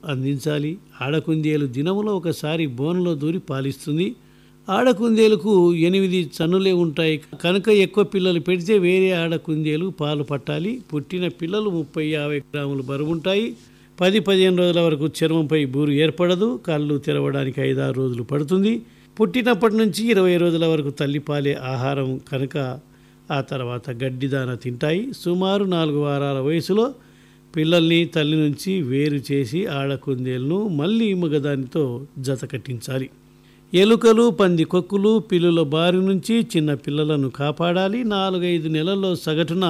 అందించాలి ఆడకుందేలు దినములో ఒకసారి బోన్లో దూరి పాలిస్తుంది ఆడకుందేలకు ఎనిమిది చన్నులే ఉంటాయి కనుక ఎక్కువ పిల్లలు పెడితే వేరే ఆడకుందేలు పాలు పట్టాలి పుట్టిన పిల్లలు ముప్పై యాభై గ్రాములు బరువుంటాయి పది పదిహేను రోజుల వరకు చర్మంపై బూరు ఏర్పడదు కళ్ళు తెరవడానికి ఐదారు రోజులు పడుతుంది పుట్టినప్పటి నుంచి ఇరవై రోజుల వరకు తల్లిపాలే ఆహారం కనుక ఆ తర్వాత గడ్డిదాన తింటాయి సుమారు నాలుగు వారాల వయసులో పిల్లల్ని తల్లి నుంచి వేరు చేసి ఆడకుందేలను మళ్ళీ మగదానితో జత కట్టించాలి ఎలుకలు పంది కొక్కులు పిల్లుల బారి నుంచి చిన్న పిల్లలను కాపాడాలి నాలుగైదు నెలల్లో సగటున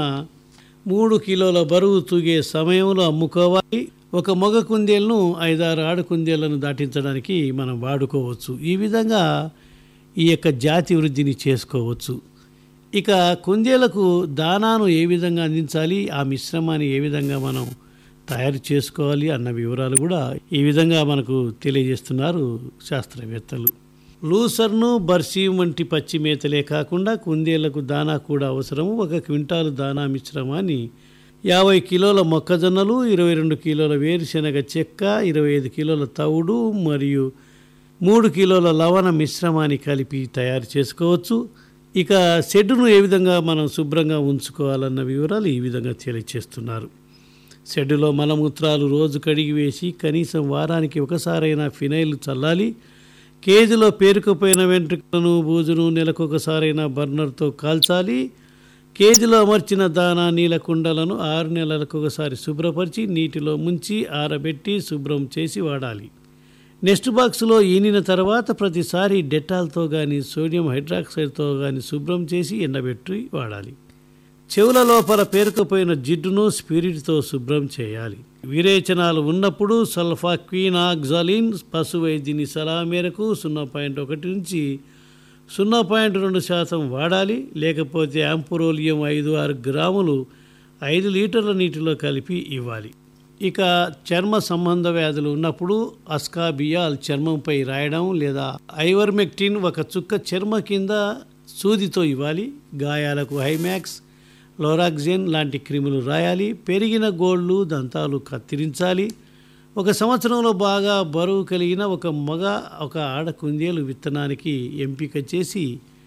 మూడు కిలోల బరువు తూగే సమయంలో అమ్ముకోవాలి ఒక మగ కుందేలను ఐదారు ఆడ కుందేళ్లను దాటించడానికి మనం వాడుకోవచ్చు ఈ విధంగా ఈ యొక్క జాతి వృద్ధిని చేసుకోవచ్చు ఇక కుందేలకు దానాను ఏ విధంగా అందించాలి ఆ మిశ్రమాన్ని ఏ విధంగా మనం తయారు చేసుకోవాలి అన్న వివరాలు కూడా ఈ విధంగా మనకు తెలియజేస్తున్నారు శాస్త్రవేత్తలు లూసర్ను బర్సీం వంటి పచ్చి మేతలే కాకుండా కుందేళ్లకు దానా కూడా అవసరము ఒక క్వింటాలు దానా మిశ్రమాన్ని యాభై కిలోల మొక్కజొన్నలు ఇరవై రెండు కిలోల వేరుశెనగ చెక్క ఇరవై ఐదు కిలోల తవుడు మరియు మూడు కిలోల లవణ మిశ్రమాన్ని కలిపి తయారు చేసుకోవచ్చు ఇక షెడ్డును ఏ విధంగా మనం శుభ్రంగా ఉంచుకోవాలన్న వివరాలు ఈ విధంగా తెలియచేస్తున్నారు షెడ్డులో మలమూత్రాలు రోజు కడిగి వేసి కనీసం వారానికి ఒకసారైనా ఫినైల్ చల్లాలి కేజీలో పేరుకుపోయిన వెంట్రుకలను బూజును నెలకొకసారైనా బర్నర్తో కాల్చాలి కేజీలో అమర్చిన దానా నీళ్ళ కుండలను ఆరు నెలలకు ఒకసారి శుభ్రపరిచి నీటిలో ముంచి ఆరబెట్టి శుభ్రం చేసి వాడాలి నెక్స్ట్ బాక్స్లో ఈనిన తర్వాత ప్రతిసారి డెటాల్తో కానీ సోడియం హైడ్రాక్సైడ్తో కానీ శుభ్రం చేసి ఎండబెట్టి వాడాలి చెవుల లోపల పేరుకుపోయిన జిడ్డును స్పిరిట్తో శుభ్రం చేయాలి విరేచనాలు ఉన్నప్పుడు సల్ఫాక్వినాక్జాలిన్ పశు వైద్యుని సలహా మేరకు సున్నా పాయింట్ ఒకటి నుంచి సున్నా పాయింట్ రెండు శాతం వాడాలి లేకపోతే యాంపురోలియం ఐదు ఆరు గ్రాములు ఐదు లీటర్ల నీటిలో కలిపి ఇవ్వాలి ఇక చర్మ సంబంధ వ్యాధులు ఉన్నప్పుడు అస్కాబియాల్ చర్మంపై రాయడం లేదా ఐవర్మెక్టిన్ ఒక చుక్క చర్మ కింద సూదితో ఇవ్వాలి గాయాలకు హైమాక్స్ లోరాక్జెన్ లాంటి క్రిములు రాయాలి పెరిగిన గోళ్ళు దంతాలు కత్తిరించాలి ఒక సంవత్సరంలో బాగా బరువు కలిగిన ఒక మగ ఒక ఆడ కుందేలు విత్తనానికి ఎంపిక చేసి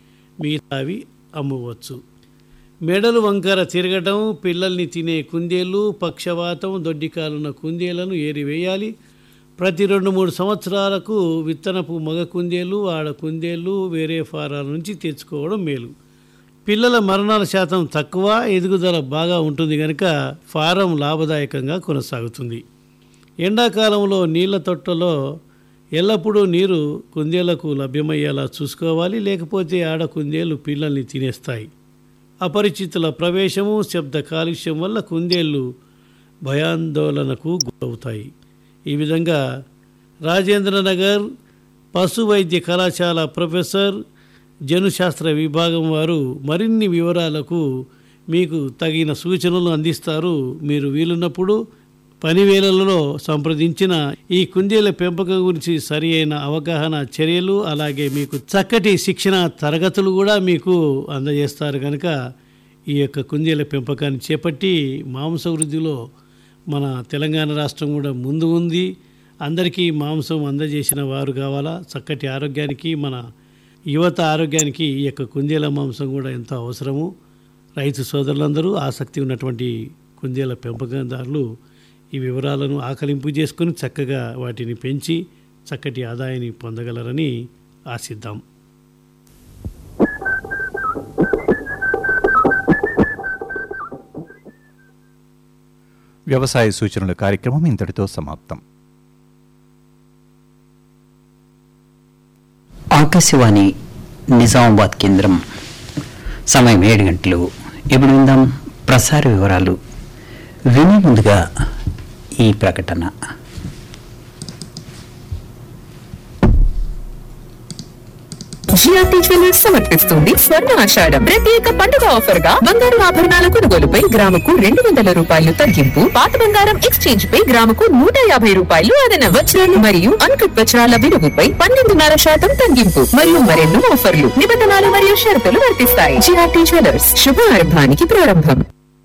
మిగతావి అమ్మవచ్చు మెడలు వంకర తిరగటం పిల్లల్ని తినే కుందేళ్ళు పక్షవాతం దొడ్డికాలున్న కుందేలను ఏరివేయాలి ప్రతి రెండు మూడు సంవత్సరాలకు విత్తనపు మగ కుందేళ్ళు ఆడ కుందేళ్ళు వేరే ఫారాల నుంచి తెచ్చుకోవడం మేలు పిల్లల మరణాల శాతం తక్కువ ఎదుగుదల బాగా ఉంటుంది కనుక ఫారం లాభదాయకంగా కొనసాగుతుంది ఎండాకాలంలో నీళ్ల తొట్టలో ఎల్లప్పుడూ నీరు కుందేళ్లకు లభ్యమయ్యేలా చూసుకోవాలి లేకపోతే ఆడ కుందేళ్ళు పిల్లల్ని తినేస్తాయి అపరిచితుల ప్రవేశము శబ్ద కాలుష్యం వల్ల కుందేళ్ళు భయాందోళనకు గురవుతాయి ఈ విధంగా రాజేంద్రనగర్ పశు వైద్య కళాశాల ప్రొఫెసర్ జనుశాస్త్ర విభాగం వారు మరిన్ని వివరాలకు మీకు తగిన సూచనలు అందిస్తారు మీరు వీలున్నప్పుడు పని వేళలలో సంప్రదించిన ఈ కుందేల పెంపకం గురించి సరి అయిన అవగాహన చర్యలు అలాగే మీకు చక్కటి శిక్షణ తరగతులు కూడా మీకు అందజేస్తారు కనుక ఈ యొక్క కుందేల పెంపకాన్ని చేపట్టి మాంస వృద్ధిలో మన తెలంగాణ రాష్ట్రం కూడా ముందు ఉంది అందరికీ మాంసం అందజేసిన వారు కావాలా చక్కటి ఆరోగ్యానికి మన యువత ఆరోగ్యానికి ఈ యొక్క కుందేల మాంసం కూడా ఎంతో అవసరము రైతు సోదరులందరూ ఆసక్తి ఉన్నటువంటి కుందేల పెంపకందారులు ఈ వివరాలను ఆకలింపు చేసుకొని చక్కగా వాటిని పెంచి చక్కటి ఆదాయాన్ని పొందగలరని ఆశిద్దాం వ్యవసాయ సూచనల కార్యక్రమం ఇంతటితో సమాప్తం ఆకాశవాణి నిజామాబాద్ కేంద్రం సమయం ఏడు గంటలు ఇప్పుడు విందాం ప్రసార వివరాలు వినే ముందుగా ఈ ప్రకటన జిఆర్టీ జ్యువెలర్స్ సమర్పిస్తుంది స్వర్ణ ఆషాఢం ప్రత్యేక పండుగ ఆఫర్ గా బంగారు ఆభరణాల కొనుగోలుపై గ్రాముకు రెండు వందల రూపాయలు తగ్గింపు పాత బంగారం ఎక్స్చేంజ్ పై గ్రాముకు నూట యాభై రూపాయలు అదన వజ్రాలు మరియు అన్కట్ వజ్రాల విలువపై పన్నెండున్నర శాతం తగ్గింపు మరియు మరెన్నో ఆఫర్లు నిబంధనలు మరియు షరతులు వర్తిస్తాయి జిఆర్టీ జ్యువెలర్స్ శుభారంభానికి ప్రారంభం